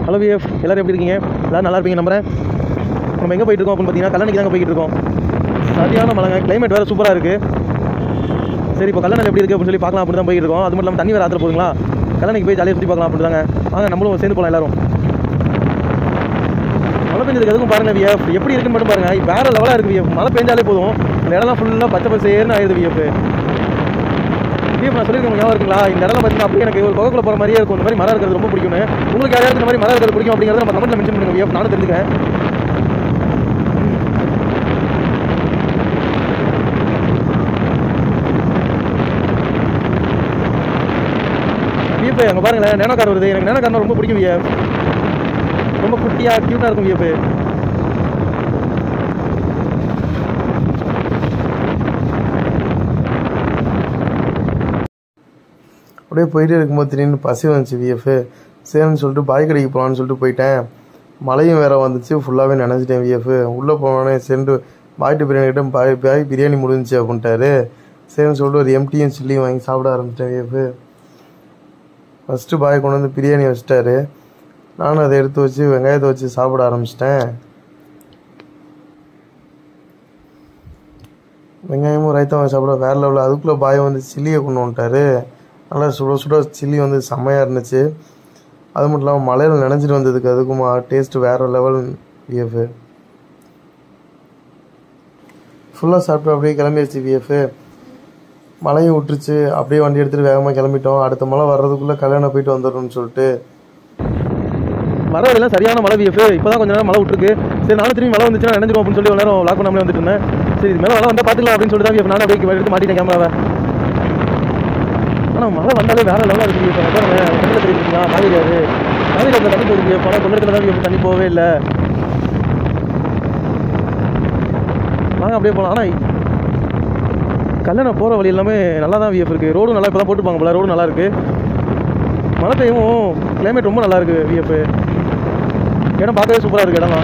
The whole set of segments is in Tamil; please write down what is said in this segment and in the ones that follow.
ஹலோ விஎஃப் எல்லாரும் எப்படி இருக்கீங்க எல்லாரும் நல்லா இருப்பீங்க நம்புறேன் நம்ம எங்கே போயிட்டு இருக்கோம் அப்படின்னு பார்த்தீங்கன்னா கல்லணைக்கு தாங்க போய்கிட்டு இருக்கோம் சரியான மழைங்க கிளைமேட் வேறு சூப்பராக இருக்குது சரி இப்போ கல்லணை எப்படி இருக்குது அப்படின்னு சொல்லி பார்க்கலாம் அப்படி தான் போயிட்டு இருக்கோம் அது மட்டும் இல்லாமல் தண்ணி வேறு ஆத்திர போதுங்களா கல்லணைக்கு போய் ஜாலியாக சுற்றி பார்க்கலாம் அப்படி தாங்க வாங்க நம்மளும் சேர்ந்து போகலாம் எல்லாரும் மழை பெஞ்சதுக்கு எதுக்கும் பாருங்க விஎஃப் எப்படி இருக்குன்னு மட்டும் பாருங்க வேற லெவலாக இருக்குது விஎஃப் மழை பெஞ்சாலே போதும் இந்த இடம்லாம் ஃபுல்லாக பச்சை பசேர்னு ஆயிடுது விஎஃப் விஎஃப் நான் சொல்லியிருக்கேன் ஞாபகம் இருக்குங்களா இந்த இடம்லாம் பார்த்தீங்கன்னா அப்படியே எனக்கு ஒரு குகைக்குள்ள போகிற மாதிரியே இருக்கும் இந்த மாதிரி மரம் இருக்கிறது ரொம்ப பிடிக்கும்னு உங்களுக்கு யாராவது இந்த மாதிரி மரம் இருக்கிறது பிடிக்கும் அப்படிங்கிறத நம்ம கமெண்ட்டில் மென்ஷன் பண்ணுங்க விஎஃப் நானும் தெரிஞ்சுக்கிறேன் விஎஃப் அங்கே பாருங்களேன் நேனோ கார் வருது எனக்கு நேனோ கார்னா ரொம்ப பிடிக்கும் விஎஃப் ரொம்ப குட்டியாக க்யூட்டாக இருக்கும் விஎஃப் அப்படியே போயிட்டே இருக்கும்போது திடீர்னு பசி வந்துச்சு விஎஃப் சரின்னு சொல்லிட்டு பாய் கடைக்கு போகலான்னு சொல்லிட்டு போயிட்டேன் மழையும் வேற வந்துச்சு ஃபுல்லாகவே நினைச்சிட்டேன் விஎஃப் உள்ளே போனோடனே சென்று பாய்ட்டு பிரியாணி கிட்ட பாய் பாய் பிரியாணி முடிஞ்சுச்சு அப்படின்ட்டாரு சரின்னு சொல்லிட்டு ஒரு எம்டியும் சில்லியும் வாங்கி சாப்பிட ஆரம்பிச்சிட்டேன் விஎஃப் ஃபஸ்ட்டு பாய் கொண்டு வந்து பிரியாணி வச்சிட்டாரு நானும் அதை எடுத்து வச்சு வெங்காயத்தை வச்சு சாப்பிட ஆரம்பிச்சிட்டேன் வெங்காயமும் ரைத்தாவும் சாப்பிட வேற லெவலில் அதுக்குள்ளே பாய் வந்து சில்லியை கொண்டு வந்துட்டாரு நல்லா சுட சுட சில்லி வந்து செம்மையாக இருந்துச்சு அது மட்டும் இல்லாமல் மலையில் நினைஞ்சிட்டு வந்ததுக்கு அதுக்குமா டேஸ்ட் வேறு லெவல் விஎஃப் ஃபுல்லாக சாப்பிட்டு அப்படியே கிளம்பிடுச்சு விஎஃப் மழையும் விட்டுருச்சு அப்படியே வண்டி எடுத்துகிட்டு வேகமாக கிளம்பிட்டோம் அடுத்த மழை வர்றதுக்குள்ளே கல்யாணம் போயிட்டு வந்துடணும்னு சொல்லிட்டு வர வழியெல்லாம் சரியான மழை விஎஃப் இப்போ தான் கொஞ்ச நேரம் மழை விட்டுருக்கு சரி நானும் திரும்பி மழை வந்துச்சுன்னா நினைஞ்சிரும் அப்படின்னு சொல்லி ஒரு நேரம் லாக் பண்ணாமலே வந்துட்டு இருந்தேன் சரி இது மேலே மழை வந்தால் பார்த்துக்கலாம் அப்படின்னு சொல்லிட்டு தான் விஎஃப் நானும் அப்படியே எடுத்து மாட்டிட்டேன் கேமராவை ஆனால் மழை வந்தாலே வேற லெவலாக இருக்குது விஎஃப் அங்கே பாருங்க கண்ணில் தெரியுதுங்களா காவேரி ஆறு காவேரி அந்த தண்ணி போகுது விஎஃப் ஆனால் கொள்ளத்தில் தான் விஎஃப் தண்ணி போகவே இல்லை வாங்க அப்படியே போகலாம் ஆனால் கல்யாணம் போகிற வழி எல்லாமே நல்லா தான் விஎஃப் இருக்குது ரோடும் நல்லா இப்போ தான் போட்டுப்பாங்க போல ரோடும் நல்லா இருக்குது மழை பெய்யவும் கிளைமேட் ரொம்ப நல்லா இருக்குது விஎஃப் இடம் பார்க்கவே சூப்பராக இருக்குது இடம்லாம்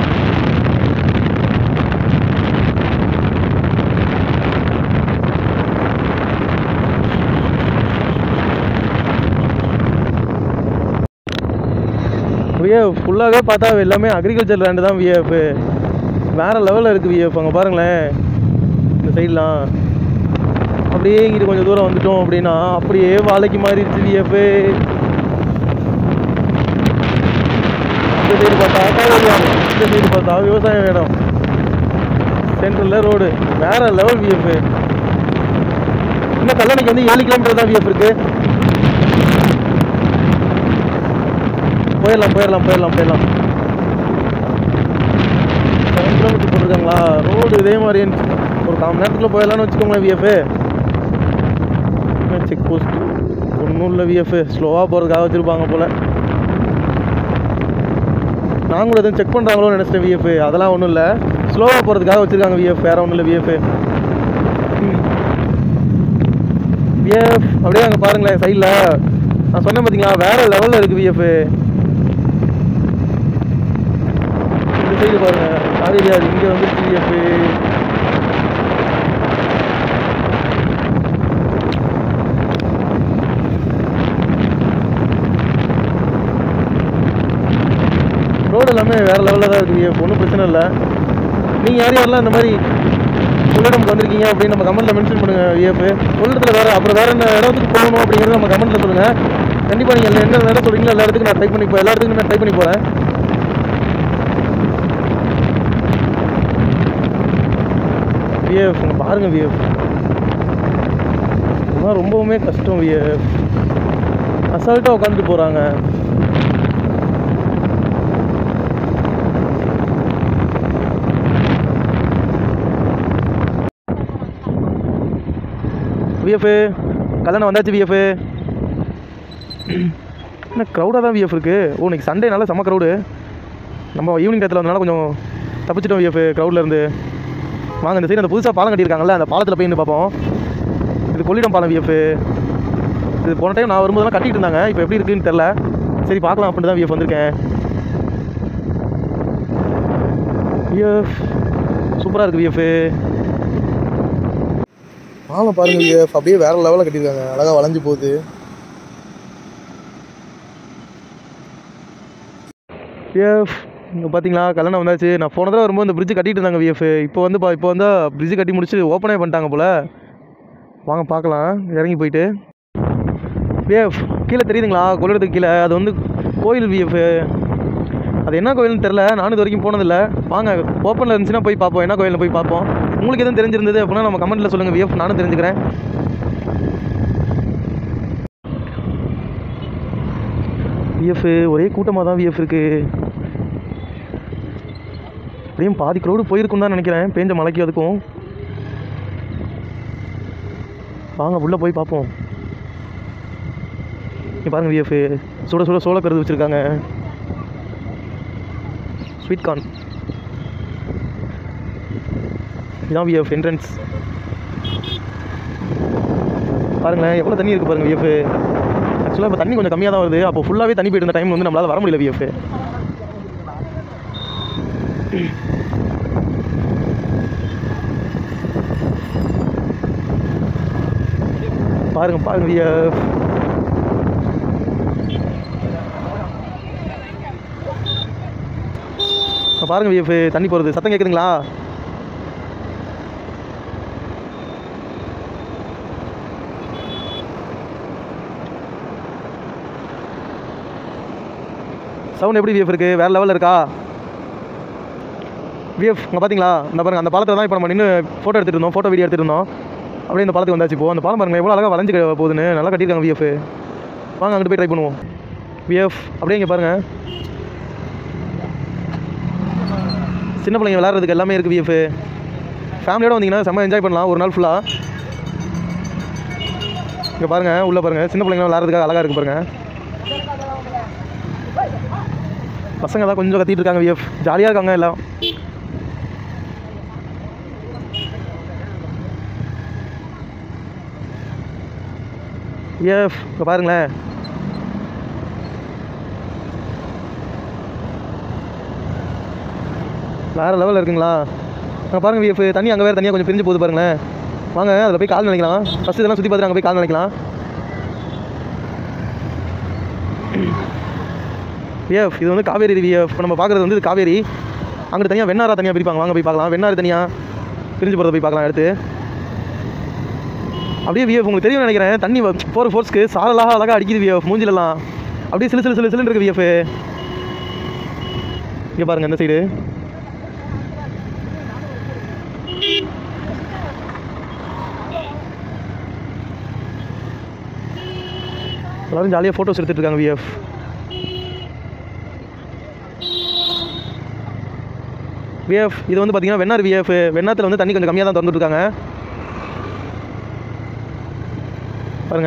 விஎஃப் ஃபுல்லாகவே பார்த்தா எல்லாமே அக்ரிகல்ச்சர் லேண்டு தான் விஎஃப் வேறு லெவலில் இருக்குது விஎஃப் அங்கே பாருங்களேன் இந்த சைட்லாம் அப்படியே இங்கிட்டு கொஞ்சம் தூரம் வந்துட்டோம் அப்படின்னா அப்படியே வாழைக்கு மாறிடுச்சு விஎஃப் இந்த சைடு பார்த்தா காவேரி ஆறு இந்த சைடு பார்த்தா விவசாய இடம் சென்ட்ரலில் ரோடு வேற லெவல் விஎஃப் இன்னும் கல்லணைக்கு வந்து ஏழு கிலோமீட்டர் தான் விஎஃப் இருக்கு போயிடலாம் போயிடலாம் போயிடலாம் போயிடலாம் செவன் கிலோமீட்டர் போட்டிருக்காங்களா ரோடு இதே மாதிரி ஒரு கால் மணி நேரத்துக்குள்ள போயிடலாம்னு வச்சுக்கோங்களேன் விஎஃப் செக் போஸ்ட் ஒன்றும் இல்லை விஎஃப் ஸ்லோவாக போகிறதுக்காக வச்சுருப்பாங்க போல் நான் கூட எதுவும் செக் பண்ணுறாங்களோன்னு நினச்சிட்டேன் விஎஃப் அதெல்லாம் ஒன்றும் இல்லை ஸ்லோவாக போகிறதுக்காக வச்சுருக்காங்க விஎஃப் வேறு ஒன்றும் இல்லை விஎஃப் விஎஃப் அப்படியே அங்கே பாருங்களேன் சைடில் நான் சொன்னேன் பார்த்தீங்களா வேறு லெவலில் இருக்குது விஎஃப் இந்த சைடு பாருங்க காவேரி ஆறு இங்கே வந்துருச்சு விஎஃப் ரோடு எல்லாமே வேறு லெவலில் தான் இருக்குது விஎஃப் ஒன்றும் பிரச்சனை இல்லை நீங்கள் யார் யாரெல்லாம் இந்த மாதிரி கொள்ளிடமுக்கு வந்திருக்கீங்க அப்படின்னு நம்ம கமெண்ட்டில் மென்ஷன் பண்ணுங்கள் விஎஃப் கொள்ளிடத்தில் வேறு அப்புறம் வேறு என்ன இடத்துக்கு போகணும் அப்படிங்கிறத நம்ம கமெண்ட்டில் சொல்லுங்கள் கண்டிப்பாக நீங்கள் என்ன இடம் சொல்கிறீங்களோ எல்லா இடத்துக்கும் நான் ட்ரை பண்ணி போ எல்லா இடத்துக்கும் நான் ட்ரை பண்ணி போகிறேன் விஎஃப் இங்கே பாருங்கள் விஎஃப் இதெல்லாம் ரொம்பவுமே கஷ்டம் விஎஃப் அசால்ட்டாக உட்காந்துட்டு போகிறாங்க விஎஃப் கல்யாணம் வந்தாச்சு விஎஃப் என்ன க்ரௌடாக தான் விஎஃப் இருக்குது ஓ இன்னைக்கு சண்டேனால செம்ம க்ரௌடு நம்ம ஈவினிங் டயத்தில் வந்தனால கொஞ்சம் தப்பிச்சிட்டோம் விஎஃப் க்ரௌட்லேருந்து வாங்க இந்த சைடு அந்த புதுசாக பாலம் கட்டியிருக்காங்கல்ல அந்த பாலத்தில் போய் நின்று பார்ப்போம் இது கொள்ளிடம் பாலம் விஎஃப் இது போன டைம் நான் வரும்போதெல்லாம் கட்டிட்டு இருந்தாங்க இப்போ எப்படி இருக்குன்னு தெரில சரி பார்க்கலாம் அப்படின்ட்டு தான் விஎஃப் வந்திருக்கேன் விஎஃப் சூப்பராக இருக்குது விஎஃப் பாலம் பாருங்க விஎஃப் அப்படியே வேற லெவலில் கட்டியிருக்காங்க அழகாக வளைஞ்சு போகுது விஎஃப் இங்கே பார்த்தீங்களா கல்யாணம் வந்தாச்சு நான் போன தடவை வரும்போது இந்த பிரிட்ஜ் கட்டிட்டு இருந்தாங்க விஎஃப் இப்போ வந்து பா இப்போ வந்து பிரிட்ஜ் கட்டி முடிச்சு ஓப்பனே பண்ணிட்டாங்க போல் வாங்க பார்க்கலாம் இறங்கி போயிட்டு விஎஃப் கீழே தெரியுதுங்களா கொள்ளிடத்துக்கு கீழே அது வந்து கோயில் விஎஃப் அது என்ன கோயில்னு தெரில நானும் இது வரைக்கும் போனதில்லை வாங்க ஓப்பனில் இருந்துச்சுன்னா போய் பார்ப்போம் என்ன கோயிலில் போய் பார்ப்போம் உங்களுக்கு எதுவும் தெரிஞ்சிருந்தது அப்படின்னா நம்ம கமெண்ட்டில் சொல்லுங்கள் விஎஃப் நானும் தெரிஞ்சுக்கிறேன் விஎஃப் ஒரே கூட்டமாக தான் விஎஃப் இருக்குது அப்படியும் பாதி க்ரௌடு போயிருக்கும் தான் நினைக்கிறேன் பேஞ்ச மலைக்கு அதுக்கும் வாங்க உள்ளே போய் பார்ப்போம் இங்கே பாருங்க விஎஃப் சுட சுட சோள கருது வச்சுருக்காங்க ஸ்வீட் கார்ன் இதான் விஎஃப் என்ட்ரன்ஸ் பாருங்களேன் எவ்வளோ தண்ணி இருக்குது பாருங்கள் விஎஃப் ஆக்சுவலாக இப்போ தண்ணி கொஞ்சம் கம்மியாக தான் வருது அப்போ ஃபுல்லாகவே தண்ணி போயிட்டு இருந்த டைம் வந்து நம்மளால் வர முடியல விஎஃப் பாருங்க பாருங்க விஎஃப் பாருங்க விஎஃப் தண்ணி போகிறது சத்தம் கேட்குதுங்களா சவுண்ட் எப்படி விஎஃப் இருக்குது வேறு லெவலில் இருக்கா விஎஃப் இங்கே பார்த்தீங்களா இந்த பாருங்க அந்த பாலத்தில் தான் இப்போ நம்ம நின்று ஃபோட்டோ எடுத்துகிட்டு இருந்தோம் ஃபோட்டோ வீடியோ எடுத்துகிட்டு இருந்தோம் அப்படியே இந்த பாலத்துக்கு வந்தாச்சு இப்போ அந்த பாலம் பாருங்க எவ்வளோ அழகாக வளைஞ்சு க- போகுதுன்னு நல்லா கட்டியிருக்காங்க விஎஃப் வாங்க அங்கிட்டு போய் ட்ரை பண்ணுவோம் விஎஃப் அப்படியே இங்கே பாருங்கள் சின்ன பிள்ளைங்க விளாட்றதுக்கு எல்லாமே இருக்குது விஎஃப் ஃபேமிலியோட வந்தீங்கன்னா செம்ம என்ஜாய் பண்ணலாம் ஒரு நாள் ஃபுல்லாக இங்கே பாருங்கள் உள்ளே பாருங்கள் சின்ன பிள்ளைங்க விளாட்றதுக்காக அழகாக இருக்குது பாருங்கள் பசங்க தான் கொஞ்சம் கத்திட்டு இருக்காங்க விஎஃப் ஜாலியாக இருக்காங்க எல்லாம் விஎஃப் இங்கே பாருங்களேன் வேறு லெவலில் இருக்குங்களா அங்கே பாருங்க விஎஃப் தண்ணி அங்கே வேறு தனியாக கொஞ்சம் பிரிஞ்சு போகுது பாருங்களேன் வாங்க அதில் போய் கால் நினைக்கலாம் ஃபஸ்ட்டு இதெல்லாம் சுற்றி பார்த்துட்டு அங்கே போய் கால் நினைக்கலாம் விஎஃப் இது வந்து காவேரி விஎஃப் இப்போ நம்ம பார்க்குறது வந்து இது காவேரி அங்கிட்டு தனியாக வெண்ணாரா தனியாக பிரிப்பாங்க வாங்க போய் பார்க்கலாம் வெண்ணாறு தனியாக பிரிஞ்சு போகிறத போய் பார்க்கலாம் எடுத்து அப்படியே விஎஃப் உங்களுக்கு தெரியும் நினைக்கிறேன் தண்ணி போகிற ஃபோர்ஸ்க்கு சாரலாக அழகாக அடிக்குது விஎஃப் மூஞ்சிலலாம் அப்படியே சிலு சிலு சிலு சிலுன்னு இருக்கு விஎஃப் இங்கே பாருங்கள் இந்த சைடு எல்லாரும் ஜாலியாக ஃபோட்டோஸ் எடுத்துகிட்டு இருக்காங்க விஎஃப் விஎஃப் இது வந்து பார்த்தீங்கன்னா வெண்ணார் விஎஃப் வெண்ணாத்தில் வந்து தண்ணி கொஞ்சம் கம்மியாக தான் திறந்துட்டு இருக்காங்க பாருங்க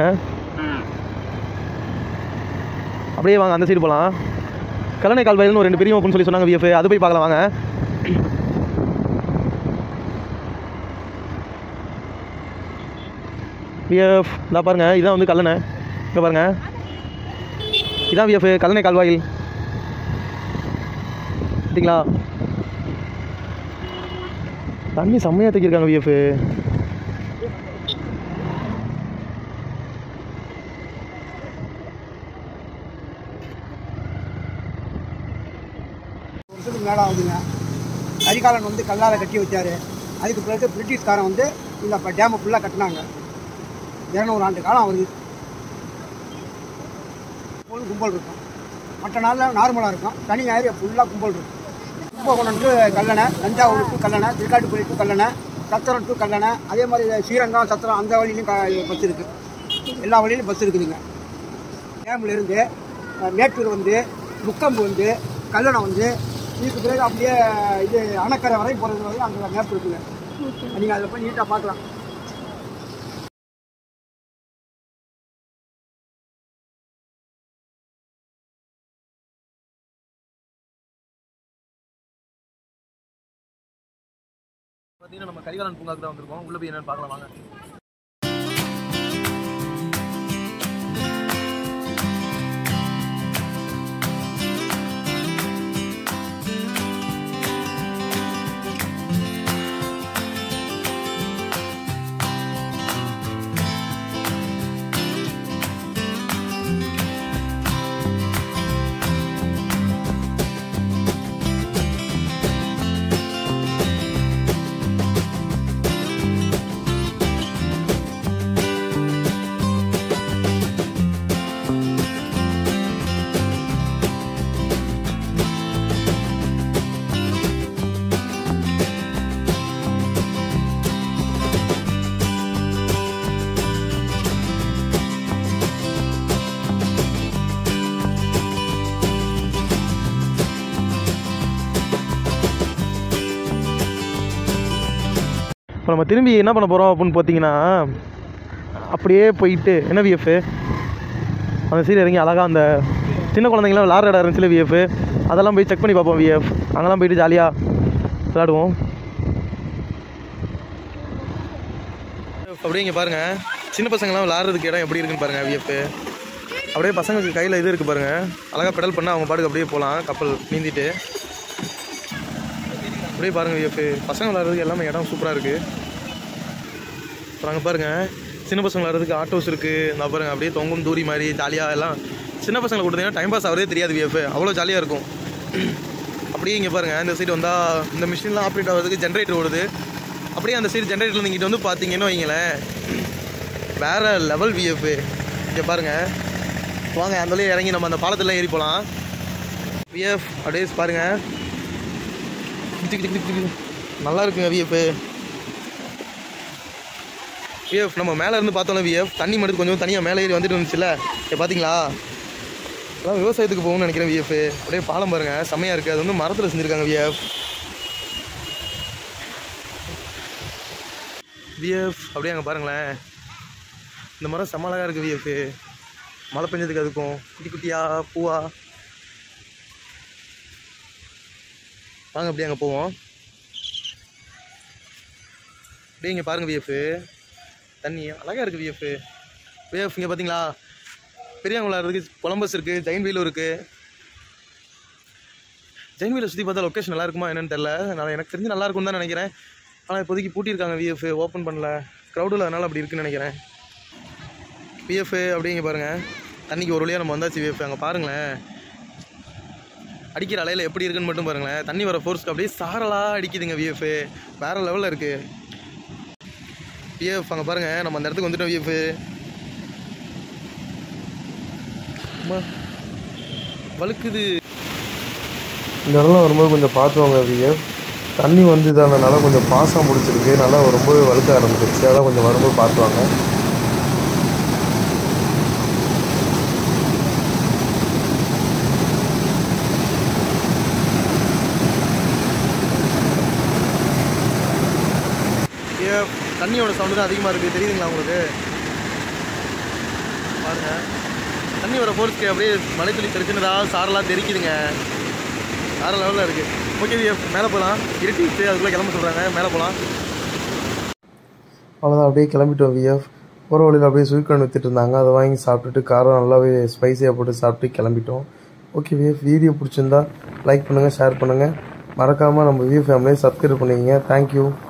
அப்படியே வாங்க அந்த சைடு போகலாம் கல்லணை கால்வாயில்னு ஒரு ரெண்டு பெரிய ஓப்பன் சொல்லி சொன்னாங்க விஎஃப் அது போய் பார்க்கலாம் வாங்க விஎஃப் இதான் பாருங்க இதான் வந்து கல்லணை இங்கே பாருங்க இதான் விஎஃப் கல்லணை கால்வாயில் பார்த்தீங்களா தண்ணி செம்மையாக தூக்கியிருக்காங்க விஎஃப் வருஷத்துக்கு மேலே ஆகுதுங்க கரிகாலன் வந்து கல்லால் கட்டி வச்சார் அதுக்கு பிறகு பிரிட்டிஷ்காரன் வந்து இந்த டேமை ஃபுல்லாக கட்டினாங்க இரநூறு ஆண்டு காலம் ஆகுது எப்போதும் கும்பல் இருக்கும் மற்ற நாளில் நார்மலாக இருக்கும் சனி ஞாயிறு ஃபுல்லாக கும்பல் இருக்கும் Kumbakonam to Kallanai Thanjavur to Kallanai Thirukattupalli to Kallanai Chathiram to Kallanai அதே மாதிரி ஸ்ரீரங்கம் சத்திரம் அந்த வழியிலையும் க- பஸ் இருக்குது எல்லா வழியிலும் பஸ் இருக்குதுங்க டேம்ல இருந்து அஹ், மேட்டூர் வந்து முக்கம்பு வந்து கல்லணை வந்து இதுக்கு பிறகு அப்படியே இது அணைக்கரை வரை போகிறது வரையும் அங்கே மேப் இருக்குங்க நீங்கள் அதில் போய் நீட்டாக பார்க்கலாம் பார்த்தீங்கன்னா நம்ம கரிகாலன் பூங்காக்கு தான் வந்திருக்கோம் உள்ளே போய் என்னன்னு பார்க்கலாம் வாங்க இப்போ நம்ம திரும்பி என்ன பண்ண போகிறோம் அப்படின்னு பார்த்தீங்கன்னா அப்படியே போயிட்டு என்ன விஎஃப் அந்த சைடு இறங்கி அழகாக அந்த சின்ன குழந்தைங்களாம் விளாட்ற இடம் இருந்துச்சுல விஎஃப் அதெல்லாம் போய் செக் பண்ணி பார்ப்போம் விஎஃப் அங்கெல்லாம் போயிட்டு ஜாலியாக விளாடுவோம் அப்படியே இங்கே பாருங்கள் சின்ன பசங்களாம் விளாட்றதுக்கு இடம் எப்படி இருக்குன்னு பாருங்கள் விஎஃப் அப்படியே பசங்களுக்கு கையில் இது இருக்குது பாருங்கள் அழகாக பெடல் பண்ணால் அவங்க பாட்டுக்கு அப்படியே போகலாம் கப்பல் நீந்திட்டு அப்படியே பாருங்கள் விஎஃப் பசங்க விளாட்றதுக்கு எல்லாமே இடம் சூப்பராக இருக்குது அப்புறம் அங்கே பாருங்கள் சின்ன பசங்க விளாட்றதுக்கு ஆட்டோஸ் இருக்குது நான் பாருங்கள் அப்படியே தொங்கும் தூரி மாதிரி ஜாலியாக எல்லாம் சின்ன பசங்களை கொடுத்தீங்கன்னா டைம் பாஸ் ஆகிறதே தெரியாது விஎஃப் அவ்வளோ ஜாலியாக இருக்கும் அப்படியே இங்கே பாருங்கள் இந்த சைடு வந்தால் இந்த மிஷின்லாம் ஆப்ரேட் ஆகிறதுக்கு ஜென்ரேட்டர் ஓடுது அப்படியே அந்த சைடு ஜென்ரேட்டர் நீங்கிட்டு வந்து பார்த்தீங்கன்னு வைங்களேன் வேற லெவல் விஎஃப் இங்கே பாருங்கள் வாங்க அந்த வழியா இறங்கி நம்ம அந்த பாலத்துல ஏறி போகலாம் விஎஃப் அப்படியே பாருங்க டிக் டிக் டிக் டிக். நல்லா இருக்குங்க விஎஃப் விஎஃப் நம்ம மேலே இருந்து பார்த்தோம்ல விஎஃப் தண்ணி மட்டும் கொஞ்சம் தனியாக மேலே ஏறி வந்துட்டு இருந்துச்சுல்ல இப்போ பார்த்தீங்களா அதான் விவசாயத்துக்கு போகணும்னு நினைக்கிறேன் விஎஃப் அப்படியே பாலம் பாருங்க செம்மையாக இருக்குது அது வந்து மரத்தில் செஞ்சுருக்காங்க விஎஃப் விஎஃப் அப்படியே அங்கே பாருங்களேன் இந்த மரம் செம்ம அழகாக இருக்குது விஎஃப் மழை பெஞ்சதுக்கு அதுக்கும் குட்டி குட்டியா பூவா வாங்க அப்படியே அங்கே போவோம் அப்படியே இங்கே பாருங்க விஎஃப் தண்ணி அழகாக இருக்குது விஎஃப் விஎஃப் இங்கே பார்த்தீங்களா பெரியவங்க விளாட்றதுக்கு கொலம்பஸ் இருக்குது ஜெயின் வீலும் இருக்குது ஜெயின் வீலை சுற்றி பார்த்தா லொக்கேஷன் நல்லா இருக்குமா என்னன்னு தெரில நான் எனக்கு தெரிஞ்சு நல்லா இருக்கும்னு தான் நினைக்கிறேன் ஆனால் இப்போதைக்கு பூட்டியிருக்காங்க விஎஃப் ஓப்பன் பண்ணல க்ரௌடில் அதனால் அப்படி இருக்குன்னு நினைக்கிறேன் பிஎஃப் அப்படிங்க பாருங்கள் தண்ணிக்கு ஒரு வழியாக நம்ம வந்தாச்சு விஎஃப் அங்கே பாருங்களேன் அடிக்கிற அலையில் எப்படி இருக்குன்னு மட்டும் பாருங்களேன் தண்ணி வர ஃபோர்ஸ்க்கு அப்படியே சாரலாக அடிக்குதுங்க விஎஃப் வேறு லெவலில் இருக்குது பிஎஃப் அங்கே பாருங்கள் நம்ம அந்த இடத்துக்கு வந்துட்டோம் விஎஃப் வழுக்குது இந்த இடம்லாம் வரும்போது கொஞ்சம் பார்த்து வாங்க விஎஃப் தண்ணி வந்து இதனால கொஞ்சம் பாசம் முடிச்சிருக்கு நல்லா ரொம்பவே வழுக்க ஆரம்பிச்சிருச்சு அதான் கொஞ்சம் வரும்போது பார்த்து வாங்க பிஎஃப் தண்ணியோட சவுண்டு தான் அதிகமாக இருக்குது தெரியுதுங்களா உங்களுக்கு பாருங்க தண்ணி வர ஃபோர்ஸ்க்கு அப்படியே மலைத்துளி தெரிச்சுனதா சாரெல்லாம் தெரிக்குதுங்க வேறு லெவலில் இருக்குது ஓகே விஎஃப் மேலே போகலாம் இருட்டிச்சு அதுக்குள்ளே கிளம்ப சொல்கிறாங்க மேலே போகலாம் அவ்வளோதான் அப்படியே கிளம்பிட்டோம் விஎஃப் போகிற வழியில் அப்படியே ஸ்வீட் வித்துட்டு இருந்தாங்க அதை வாங்கி சாப்பிட்டுட்டு காரம் நல்லாவே ஸ்பைஸியாக போட்டு சாப்பிட்டு கிளம்பிட்டோம் ஓகே விஎஃப் வீடியோ பிடிச்சிருந்தா லைக் பண்ணுங்கள் ஷேர் பண்ணுங்கள் மறக்காமல் நம்ம விஎஃப் ஃபேமிலியை சப்ஸ்கிரைப் பண்ணிக்கங்க தேங்க்யூ